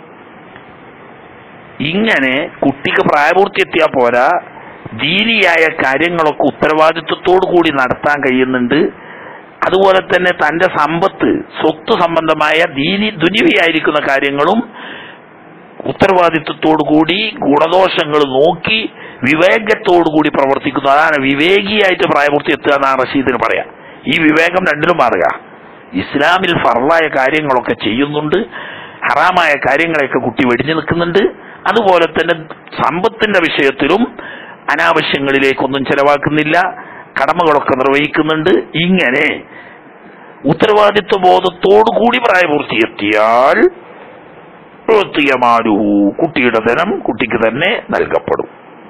ഇങ്ങനെ കുട്ടിക്ക് പ്രായപൂർത്തി എത്തിയാ പോരാ ദീനിയായ കാര്യങ്ങളൊക്കെ ഉത്തരവാദിത്വത്തോടു കൂടി നടത്താൻ കഴിയുന്നുണ്ട് അതുപോലെ തന്നെ തന്റെ സമ്പത്ത് സ്വത്ത് സംബന്ധമായ ദീനി ദുനിവിയായിരിക്കുന്ന കാര്യങ്ങളും ഉത്തരവാദിത്വത്തോടു കൂടി ഗുണദോഷങ്ങൾ നോക്കി വിവേകത്തോടു കൂടി പ്രവർത്തിക്കുന്നു അതാണ് വിവേകിയായിട്ട് പ്രായപൂർത്തി എത്തുക എന്നാണ് റഷീദിന് പറയാം ഈ വിവേകം രണ്ടിലും മാറുക ഇസ്ലാമിൽ ഫറലായ കാര്യങ്ങളൊക്കെ ചെയ്യുന്നുണ്ട് ഹറാമായ കാര്യങ്ങളെയൊക്കെ കുട്ടി വെടിഞ്ഞു നിൽക്കുന്നുണ്ട് അതുപോലെ തന്നെ സമ്പത്തിന്റെ വിഷയത്തിലും അനാവശ്യങ്ങളിലേക്കൊന്നും ചെലവാക്കുന്നില്ല കടമകളൊക്കെ നിർവഹിക്കുന്നുണ്ട് ഇങ്ങനെ ഉത്തരവാദിത്വ ബോധത്തോടു കൂടി പ്രായപൂർത്തിയെത്തിയാൽ പ്രവർത്തിയമാരുഹു കുട്ടിയുടെ ധനം കുട്ടിക്ക് തന്നെ നൽകപ്പെടും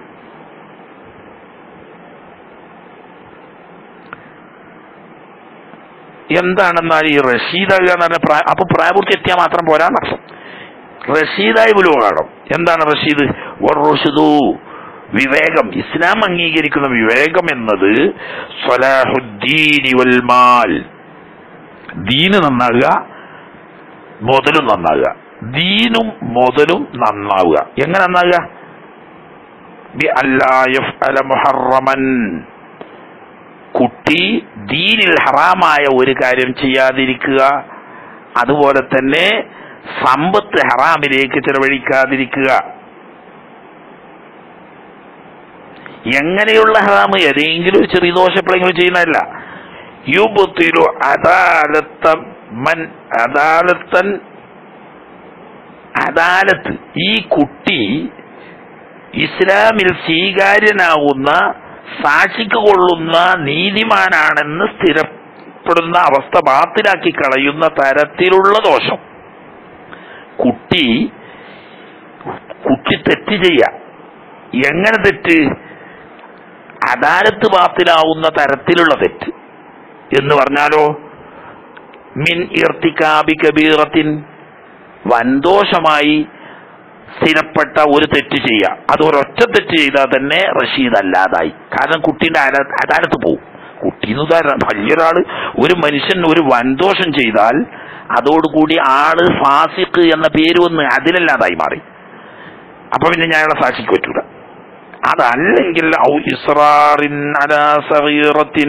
എന്താണെന്നാൽ ഈ റഷീദാകുക എന്ന് പറഞ്ഞ പ്രായ അപ്പൊ പ്രായപൂർത്തി എത്തിയാൽ മാത്രം പോരാന്നർത്ഥം റഷീദായി ബുലുവാകണം എന്താണ് റഷീദ് വറുഷുദു വിവേകം ഇസ്ലാം അംഗീകരിക്കുന്ന വിവേകം എന്നത് സ്വലാഹുദ്ദീനി വൽ മാൽ ദീന് നന്നാകുക മുതലും നന്നാകുക ദീനും മുതലും നന്നാവുക എങ്ങനെ നന്നാകുക ബി അല്ലാ യഫ്അല മുഹറമൻ കുട്ടി ദീനിൽ ഹറാമായ ഒരു കാര്യം ചെയ്യാതിരിക്കുക അതുപോലെ തന്നെ സമ്പത്ത് ഹറാമിലേക്ക് ചെലവഴിക്കാതിരിക്കുക എങ്ങനെയുള്ള ഹറാമ് ഏതെങ്കിലും ഒരു ചെറിയ ദോഷം എപ്പോഴെങ്കിലും ചെയ്യുന്നതല്ല യുബത്തിലു അദാലത്ത മൻ അദാലത്തൻ അദാലത്ത് ഈ കുട്ടി ഇസ്ലാമിൽ സ്വീകാര്യനാകുന്ന സാക്ഷിക്ക് കൊള്ളുന്ന നീതിമാനാണെന്ന് സ്ഥിരപ്പെടുന്ന അവസ്ഥ ബാത്തിലാക്കി കളയുന്ന തരത്തിലുള്ള ദോഷം കുട്ടി കുട്ടി തെറ്റ് ചെയ്യ എങ്ങനെ തെറ്റ് അദാലത്ത് ബാത്തിലാവുന്ന തരത്തിലുള്ള തെറ്റ് എന്ന് പറഞ്ഞാലോ മിൻ ഇർത്തിക്കാബി കബീറത്തിൻ വൻദോഷമായി സ്ഥിരപ്പെട്ട ഒരു തെറ്റ് ചെയ്യുക അത് ഒരൊറ്റ തെറ്റ് ചെയ്താൽ തന്നെ റഷീദ് അല്ലാതായി കാരണം കുട്ടീന്റെ അല- അദാലത്ത് പോവും കുട്ടി എന്ന് ഉദാഹരണം വലിയൊരാള് ഒരു മനുഷ്യൻ ഒരു വൻദോഷം ചെയ്താൽ അതോടുകൂടി ആള് ഫാസിഖ് എന്ന പേര് വന്ന് അതിലല്ലാതായി മാറി അപ്പൊ പിന്നെ ഞാൻ അയാളെ സാക്ഷിക്ക് പറ്റൂല അതല്ലെങ്കിൽ ഔ ഇസ്രാറിൻ അലാ സഗീറത്തിൻ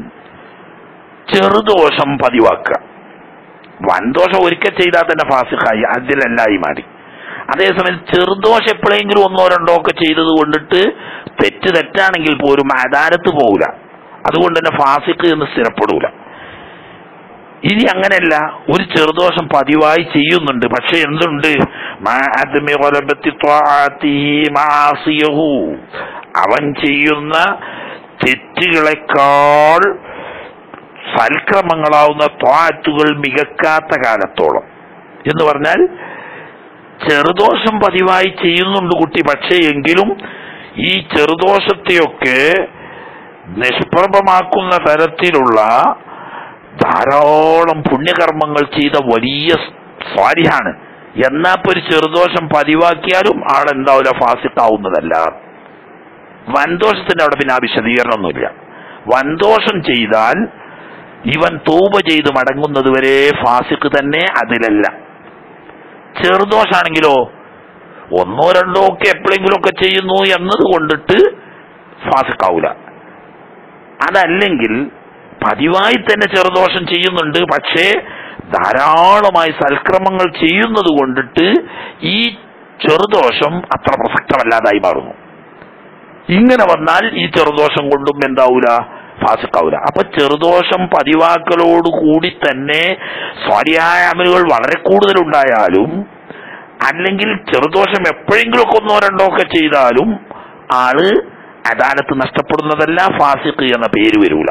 ചെറുദോഷം പതിവാക്കുക വൻദോഷം ഒരിക്കൽ ചെയ്താൽ തന്നെ ഫാസിഖായി അതിലല്ലായി മാറി അതേസമയം ചെറുദോഷം എപ്പോഴെങ്കിലും ഒന്നോ രണ്ടോ ഒക്കെ ചെയ്തത് കൊണ്ടിട്ട് തെറ്റ് തെറ്റാണെങ്കിൽ പോലും അദാലത്ത് പോകൂല അതുകൊണ്ട് തന്നെ ഫാസിഖ് എന്ന് സ്ഥിരപ്പെടൂല ഇനി അങ്ങനെയല്ല ഒരു ചെറുദോഷം പതിവായി ചെയ്യുന്നുണ്ട് പക്ഷെ എന്തുണ്ട് മാ അദ്മി ഗലബത്തി ത്വാഅത്തിഹി മആസിയഹു. അവൻ ചെയ്യുന്ന തെറ്റുകളെക്കാൾ സൽക്രമങ്ങളാവുന്ന ത്വാറ്റുകൾ മികക്കാത്ത കാലത്തോളം എന്ന് പറഞ്ഞാൽ ചെറുദോഷം പതിവായി ചെയ്യുന്നുണ്ട് കുട്ടി പക്ഷേ എങ്കിലും ഈ ചെറുദോഷത്തെയൊക്കെ നിഷ്പ്രഭമാക്കുന്ന തരത്തിലുള്ള ധാരാളം പുണ്യകർമ്മങ്ങൾ ചെയ്ത വലിയ സ്വാരിയാണ് എന്നാ ഇപ്പൊ ഒരു ചെറുദോഷം പതിവാക്കിയാലും ആളെന്താവില്ല ഫാസിത്താവുന്നതല്ല വൻദോഷത്തിന്റെ അവിടെ പിന്നെ ആ വിശദീകരണമൊന്നുമില്ല വൻദോഷം ചെയ്താൽ ഇവൻ തൂപ ചെയ്ത് മടങ്ങുന്നത് വരെ ഫാസിക്ക് തന്നെ അതിലല്ല ചെറുദോഷാണെങ്കിലോ ഒന്നോ രണ്ടോ ഒക്കെ എപ്പോഴെങ്കിലും ഒക്കെ ചെയ്യുന്നു എന്നത് കൊണ്ടിട്ട് ഫാസിക്കാവൂല അതല്ലെങ്കിൽ പതിവായി തന്നെ ചെറുദോഷം ചെയ്യുന്നുണ്ട് പക്ഷേ ധാരാളമായി സൽക്രമങ്ങൾ ചെയ്യുന്നത് കൊണ്ടിട്ട് ഈ ചെറുദോഷം അത്ര പ്രസക്തമല്ലാതായി മാറുന്നു ഇങ്ങനെ വന്നാൽ ഈ ചെറുദോഷം കൊണ്ടും എന്താവൂല ഫാസിക്കാവൂല അപ്പൊ ചെറുദോഷം പതിവാക്കലോട് കൂടി തന്നെ സ്വാരിയായ അമലുകൾ വളരെ കൂടുതലുണ്ടായാലും അല്ലെങ്കിൽ ചെറുദോഷം എപ്പോഴെങ്കിലും ഒക്കെ ഒന്നോ രണ്ടോ ഒക്കെ ചെയ്താലും ആള് അദാലത്ത് നഷ്ടപ്പെടുന്നതല്ല ഫാസിഖ് എന്ന പേര് വരൂല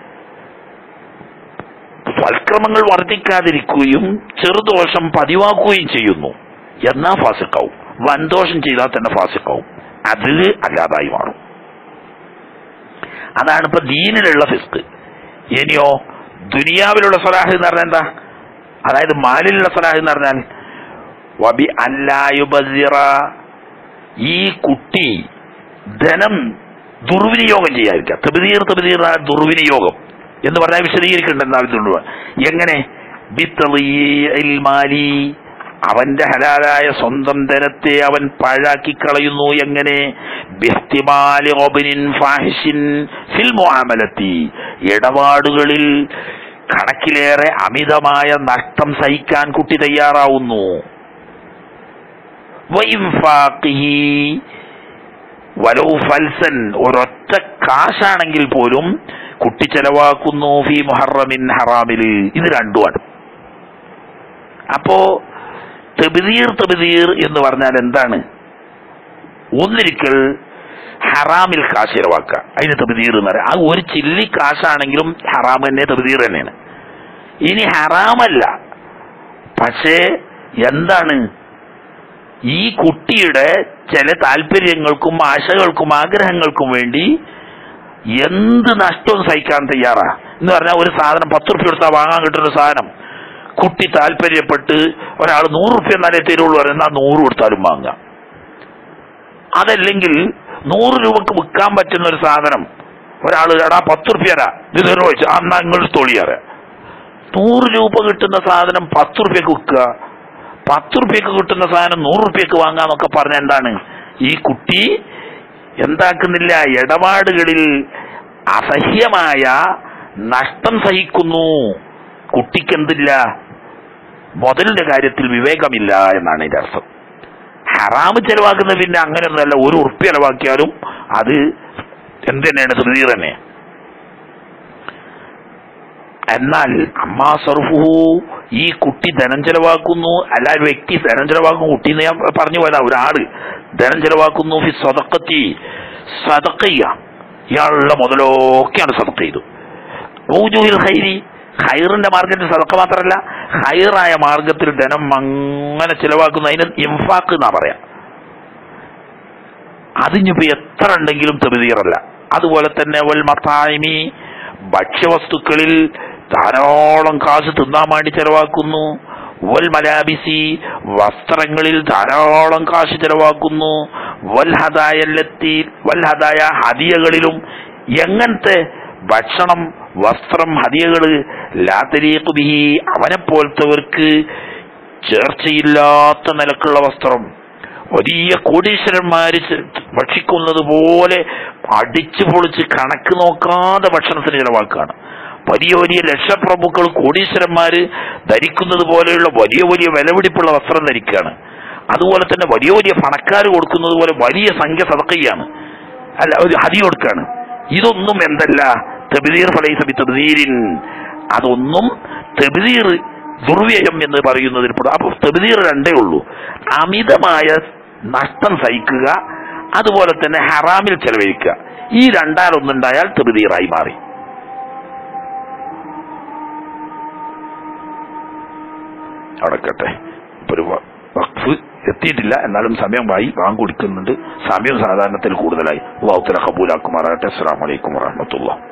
സൽക്രമങ്ങൾ വർദ്ധിക്കാതിരിക്കുകയും ചെറുദോഷം പതിവാക്കുകയും ചെയ്യുന്നു എന്നാ ഫാസിക്കാവും വൻദോഷം ചെയ്താൽ തന്നെ ഫാസിക്കാവും അത് അല്ലാതായി മാറും അതാണ് ഇപ്പൊ ദീനിലുള്ള ഫിസ്ക് ഇനിയോ ദുനിയാവിലുള്ള സ്വലാഹ് എന്ന് പറഞ്ഞാൽ എന്താ അതായത് മാലിലുള്ള സ്വലാഹ് എന്ന് പറഞ്ഞാൽ വബി അല്ലായുബസിറ ഈ കുട്ടി ധനം ദുർവിനിയോഗം ചെയ്യാതിരിക്കുക തെബിതീർ തെബിതീർ ദുർവിനിയോഗം എന്ന് പറഞ്ഞാൽ വിശദീകരിക്കുന്നുണ്ട് ആവശ്യമുണ്ട് എങ്ങനെ ബിത്തളിയിൽ മാലി അവന്റെ ഹലാലായ സ്വന്തം ധനത്തെ അവൻ പാഴാക്കി കളയുന്നു എങ്ങനെ ബിഹ്തിമാലി ഒബിനിൻ ഫാഹിഷിൻ ഫിൽ മുആമലത്തി ഇടപാടുകളിൽ കണക്കിലേറെ അമിതമായ നഷ്ടം സഹിക്കാൻ കുട്ടി തയ്യാറാവുന്നു വഇൻഫാഖിഹി വലൗ ഫൽസൻ ഒരൊറ്റ കാശാണെങ്കിൽ പോലും കുട്ടി ചെലവാക്കുന്നു ഫി മുഹറമിൻ ഹറാമില് ഇത് രണ്ടുമാണ് അപ്പോ തെബിദീർ തെബിദീർ എന്ന് പറഞ്ഞാൽ എന്താണ് ഒന്നിരിക്കൽ ഹറാമിൽ കാശ് ചെലവാക്കുക അതിന് തെബിദീർ എന്ന് പറയാം അത് ഒരു ചില്ലി കാശാണെങ്കിലും ഹറാം തന്നെ തെബിദീർ തന്നെയാണ് ഇനി ഹറാമല്ല പക്ഷേ എന്താണ് ഈ കുട്ടിയുടെ ചില താല്പര്യങ്ങൾക്കും ആശകൾക്കും ആഗ്രഹങ്ങൾക്കും വേണ്ടി എന്ത് നഷ്ടവും സഹിക്കാൻ തയ്യാറാ എന്ന് പറഞ്ഞാൽ ഒരു സാധനം പത്ത് റുപ്യ കൊടുത്താൽ വാങ്ങാൻ കിട്ടുന്ന സാധനം കുട്ടി താല്പര്യപ്പെട്ട് ഒരാൾ നൂറ് റുപ്യ എന്നാലേ തരുള്ളൂ എന്നാൽ നൂറ് കൊടുത്താലും വാങ്ങാം അതല്ലെങ്കിൽ നൂറ് രൂപക്ക് വിൽക്കാൻ പറ്റുന്ന ഒരു സാധനം ഒരാൾ എടാ പത്ത് റുപ്യ തരാ ഇത് തരുമോ ചോദിച്ചാൽ എന്നാ നിങ്ങൾ തൊളിയാറ് നൂറ് രൂപ കിട്ടുന്ന സാധനം പത്ത് റുപ്യക്ക് വിൽക്കുക പത്ത് റുപ്യക്ക് കിട്ടുന്ന സാധനം നൂറ് റുപ്യക്ക് വാങ്ങാന്നൊക്കെ പറഞ്ഞ എന്താണ് ഈ കുട്ടി എന്താക്കുന്നില്ല ഇടപാടുകളിൽ അസഹ്യമായ നഷ്ടം സഹിക്കുന്നു കുട്ടിക്ക് എന്തില്ല മുതലിന്റെ കാര്യത്തിൽ വിവേകമില്ല എന്നാണ് ഇതിന്റെ അർത്ഥം ഹറാമ് ചെലവാക്കുന്നത് പിന്നെ അങ്ങനെയൊന്നുമല്ല ഒരു ഉറുപ്പ്യ ചെലവാക്കിയാലും അത് എന്ത് തന്നെയാണ് ധൃതി തന്നെ എന്നാൽ അമ്മാ സർഫുഹു ഈ കുട്ടി ധനം ചെലവാക്കുന്നു അല്ല ഒരു വ്യക്തി ധനം ചെലവാക്കുന്നു കുട്ടി എന്ന് ഞാൻ പറഞ്ഞു പോയതാ ഒരാള് ധനം ചെലവാക്കുന്നു ഫി സദക്കത്തി സദക്കയ്യ ഇയാളുടെ മുതലൊക്കെയാണ് സദക്ക ചെയ്തു ഊജുഹിൽ ഖൈരി ഖൈറിന്റെ മാർഗത്തിൽ സദക്ക മാത്രമല്ല ഖൈറായ മാർഗത്തിൽ ധനം അങ്ങനെ ചെലവാക്കുന്നു അതിന് ഇംഫാക്ക് എന്നാ പറയാ അതിനിപ്പോ എത്ര ഉണ്ടെങ്കിലും തെബിതീറല്ല അതുപോലെ തന്നെ വൽ മത്തായ്മി ഭക്ഷ്യവസ്തുക്കളിൽ ധാരാളം കാശ് തിന്നാൻ വേണ്ടി ചെലവാക്കുന്നു വൽ മലാബിസി വസ്ത്രങ്ങളിൽ ധാരാളം കാശ് ചെലവാക്കുന്നു വൽ ഹദായല്ലെത്തി വൽ ഹദായ ഹദിയകളിലും എങ്ങനത്തെ ഭക്ഷണം വസ്ത്രം ഹദിയകള് ലാത്തരീഖ് ബിഹി അവനെ പോലത്തവർക്ക് ചേർച്ചയില്ലാത്ത നിലക്കുള്ള വസ്ത്രം വലിയ കോടീശ്വരന്മാര് ചെ- ഭക്ഷിക്കുന്നത് പോലെ അടിച്ചു പൊളിച്ച് കണക്ക് നോക്കാതെ ഭക്ഷണത്തിന് ചിലവാക്കുകയാണ് വലിയ വലിയ ലക്ഷപ്രഭുക്കൾ കോടീശ്വരന്മാര് ധരിക്കുന്നത് പോലെയുള്ള വലിയ വലിയ വിലപിടിപ്പുള്ള വസ്ത്രം ധരിക്കുകയാണ് അതുപോലെ തന്നെ വലിയ വലിയ പണക്കാർ കൊടുക്കുന്നത് പോലെ വലിയ സംഖ്യ സതക്കയാണ് അല്ല ഒരു ഹതി കൊടുക്കാണ് ഇതൊന്നും എന്തല്ല തെബിദീർ ഫലൈസബി തെബിദീരിൻ അതൊന്നും തെബിദീർ ദുർവ്യയം എന്ന് പറയുന്നതിൽ പെടും അപ്പൊ തെബിദീർ രണ്ടേ ഉള്ളൂ അമിതമായ നഷ്ടം സഹിക്കുക അതുപോലെ തന്നെ ഹറാമിൽ ചെലവഴിക്കുക ഈ രണ്ടാലൊന്നുണ്ടായാൽ തെബിദീറായി മാറി അടക്കട്ടെ ഇപ്പൊ ഒരു വ- വഖഫ് എത്തിയിട്ടില്ല എന്നാലും സമയമായി വാങ്ങി കൊടുക്കുന്നുണ്ട് സമയം സാധാരണത്തിൽ കൂടുതലായി അള്ളാഹുത്തല കബൂലാക്കുമാറാകട്ടെ അസ്സാം വലൈക്കും വാഹമത്തുള്ള